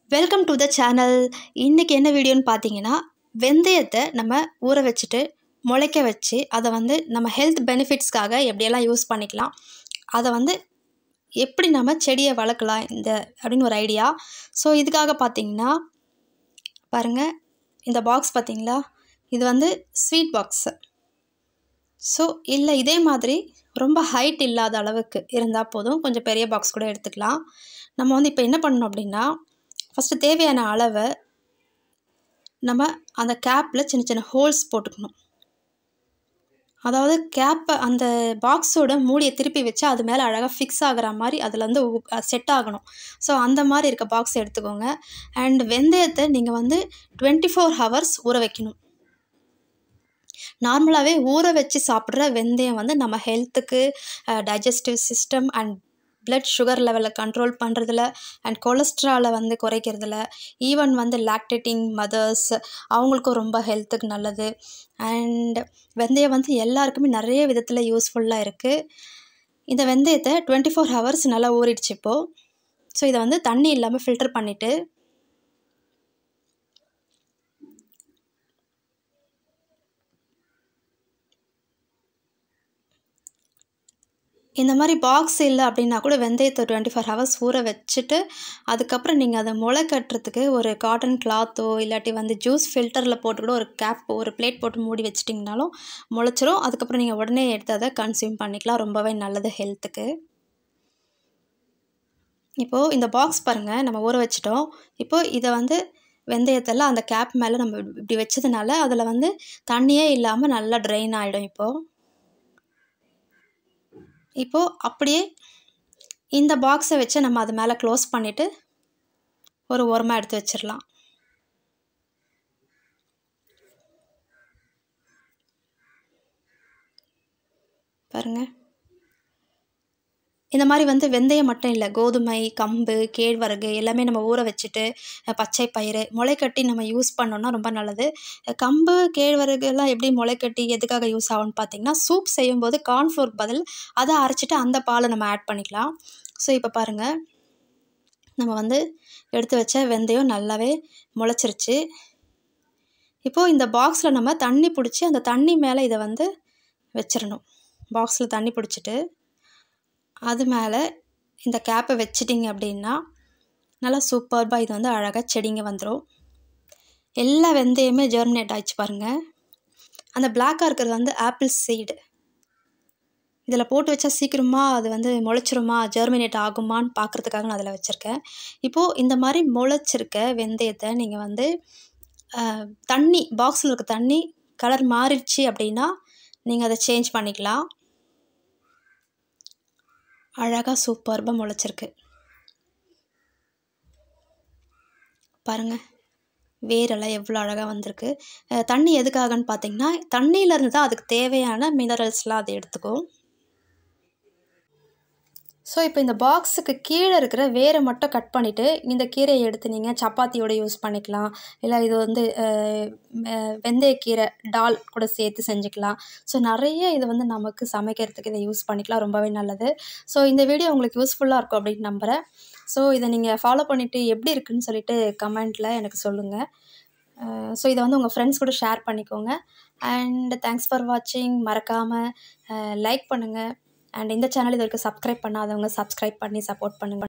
welcome to the channel இன்றைக்கி என்ன வீடியோன்னு பார்த்தீங்கன்னா வெந்தயத்தை நம்ம ஊற வச்சுட்டு முளைக்க வச்சு அதை வந்து நம்ம ஹெல்த் பெனிஃபிட்ஸ்க்காக எப்படியெல்லாம் யூஸ் பண்ணிக்கலாம் அதை வந்து எப்படி நம்ம செடியை வளர்க்கலாம் இந்த அப்படின்னு ஒரு ஐடியா ஸோ இதுக்காக பார்த்தீங்கன்னா பாருங்கள் இந்த பாக்ஸ் பார்த்தீங்களா இது வந்து ஸ்வீட் பாக்ஸு ஸோ இல்லை இதே மாதிரி ரொம்ப ஹைட் இல்லாத அளவுக்கு இருந்தால் போதும் கொஞ்சம் பெரிய பாக்ஸ் கூட எடுத்துக்கலாம் நம்ம வந்து இப்போ என்ன பண்ணணும் அப்படின்னா ஃபஸ்ட்டு தேவையான அளவை நம்ம அந்த கேப்பில் சின்ன சின்ன ஹோல்ஸ் போட்டுக்கணும் அதாவது கேப்பை அந்த பாக்ஸோட மூடியை திருப்பி வச்சு அது மேலே அழகாக ஃபிக்ஸ் ஆகிற மாதிரி அதில் வந்து செட் ஆகணும் ஸோ அந்த மாதிரி இருக்க பாக்ஸ் எடுத்துக்கோங்க அண்ட் வெந்தயத்தை நீங்கள் வந்து டுவெண்ட்டி ஃபோர் ஹவர்ஸ் ஊற வைக்கணும் நார்மலாகவே ஊற வச்சு சாப்பிட்ற வெந்தயம் வந்து நம்ம ஹெல்த்துக்கு digestive system and blood sugar லெவலை கண்ட்ரோல் பண்ணுறதுல அண்ட் கொலஸ்ட்ராலை வந்து குறைக்கிறதுல ஈவன் வந்து லாக்டேட்டிங் மதர்ஸ் அவங்களுக்கும் ரொம்ப ஹெல்த்துக்கு நல்லது அண்ட் வெந்தயம் வந்து எல்லாருக்குமே நிறைய விதத்தில் யூஸ்ஃபுல்லாக இருக்குது இந்த வெந்தயத்தை டுவெண்ட்டி ஃபோர் ஹவர்ஸ் நல்லா ஊறிடுச்சு இப்போது ஸோ இதை வந்து தண்ணி இல்லாமல் ஃபில்டர் பண்ணிவிட்டு இந்த மாதிரி பாக்ஸ் இல்லை அப்படின்னா கூட வெந்தயத்தை டுவெண்ட்டி ஃபோர் ஹவர்ஸ் ஊற வச்சுட்டு அதுக்கப்புறம் நீங்கள் அதை முளை கட்டுறதுக்கு ஒரு காட்டன் கிளாத்தோ இல்லாட்டி வந்து ஜூஸ் ஃபில்டரில் போட்டு கூட ஒரு கேப் ஒரு பிளேட் போட்டு மூடி வச்சிட்டிங்கனாலும் முளைச்சிரும் அதுக்கப்புறம் நீங்கள் உடனே எடுத்து அதை கன்சியூம் பண்ணிக்கலாம் ரொம்பவே நல்லது ஹெல்த்துக்கு இப்போது இந்த பாக்ஸ் பாருங்கள் நம்ம ஊற வச்சிட்டோம் இப்போது இதை வந்து வெந்தயத்தெல்லாம் அந்த கேப் மேலே நம்ம இப்படி வச்சதுனால அதில் வந்து தண்ணியே இல்லாமல் நல்லா ட்ரெயின் ஆகிடும் இப்போது இப்போது அப்படியே இந்த பாக்ஸை வச்சு நம்ம அது மேலே க்ளோஸ் பண்ணிவிட்டு ஒரு ஓரமாக எடுத்து வச்சிடலாம் பாருங்கள் இந்த மாதிரி வந்து வெந்தயம் மட்டும் இல்லை கோதுமை கம்பு கேழ்வரகு எல்லாமே நம்ம ஊற வச்சுட்டு பச்சை பயிறு முளைக்கட்டி நம்ம யூஸ் பண்ணோன்னா ரொம்ப நல்லது கம்பு கேழ்வரகு எல்லாம் எப்படி முளைக்கட்டி எதுக்காக யூஸ் ஆகும்னு பார்த்தீங்கன்னா சூப் செய்யும்போது கார்ன்ஃப்ளோர் பதில் அதை அரைச்சிட்டு அந்த பாலை நம்ம ஆட் பண்ணிக்கலாம் ஸோ இப்போ பாருங்கள் நம்ம வந்து எடுத்து வச்ச வெந்தயம் நல்லாவே முளைச்சிருச்சு இப்போது இந்த பாக்ஸில் நம்ம தண்ணி பிடிச்சி அந்த தண்ணி மேலே இதை வந்து வச்சிடணும் பாக்ஸில் தண்ணி பிடிச்சிட்டு அது மேலே இந்த கேப்பை வச்சிட்டிங்க அப்படின்னா நல்லா சூப்பர்பாக இது வந்து அழகாக செடிங்க வந்துடும் எல்லா வெந்தயமே ஜெர்மினேட் ஆகிடுச்சு பாருங்கள் அந்த பிளாக்காக இருக்கிறது வந்து ஆப்பிள் சீடு இதில் போட்டு வச்சா சீக்கிரமாக அது வந்து முளைச்சிருமா ஜெர்மினேட் ஆகுமான்னு பார்க்குறதுக்காக நான் அதில் வச்சுருக்கேன் இப்போது இந்த மாதிரி முளைச்சிருக்க வெந்தயத்தை நீங்கள் வந்து தண்ணி பாக்ஸில் இருக்க தண்ணி கலர் மாறிடுச்சு அப்படின்னா நீங்கள் அதை சேஞ்ச் பண்ணிக்கலாம் அழகாக சூப்பர்பாக முளைச்சிருக்கு பாருங்கள் வேரெல்லாம் எவ்வளோ அழகாக வந்திருக்கு தண்ணி எதுக்காகன்னு பார்த்தீங்கன்னா தண்ணியிலேருந்து தான் அதுக்கு தேவையான மினரல்ஸ்லாம் அது எடுத்துக்கும் ஸோ இப்போ இந்த பாக்ஸுக்கு கீழே இருக்கிற வேரை மட்டும் கட் பண்ணிவிட்டு இந்த கீரையை எடுத்து நீங்கள் சப்பாத்தியோட யூஸ் பண்ணிக்கலாம் இல்லை இது வந்து வெந்தயக்கீரை டால் கூட சேர்த்து செஞ்சுக்கலாம் ஸோ நிறைய இது வந்து நமக்கு சமைக்கிறதுக்கு இதை யூஸ் பண்ணிக்கலாம் ரொம்பவே நல்லது ஸோ இந்த வீடியோ உங்களுக்கு யூஸ்ஃபுல்லாக இருக்கும் அப்படின்னு நம்புகிறேன் ஸோ இதை நீங்கள் ஃபாலோ பண்ணிவிட்டு எப்படி இருக்குன்னு சொல்லிட்டு கமெண்ட்டில் எனக்கு சொல்லுங்கள் ஸோ இதை வந்து உங்கள் ஃப்ரெண்ட்ஸ் கூட ஷேர் பண்ணிக்கோங்க அண்ட் தேங்க்ஸ் ஃபார் வாட்சிங் மறக்காமல் லைக் பண்ணுங்கள் அண்ட் இந்த சேனல் இது வரைக்கும் சப்ஸ்கிரைப் பண்ணாதவங்க சப்ஸ்கிரைப் பண்ணி சப்போர்ட் பண்ணுங்கள்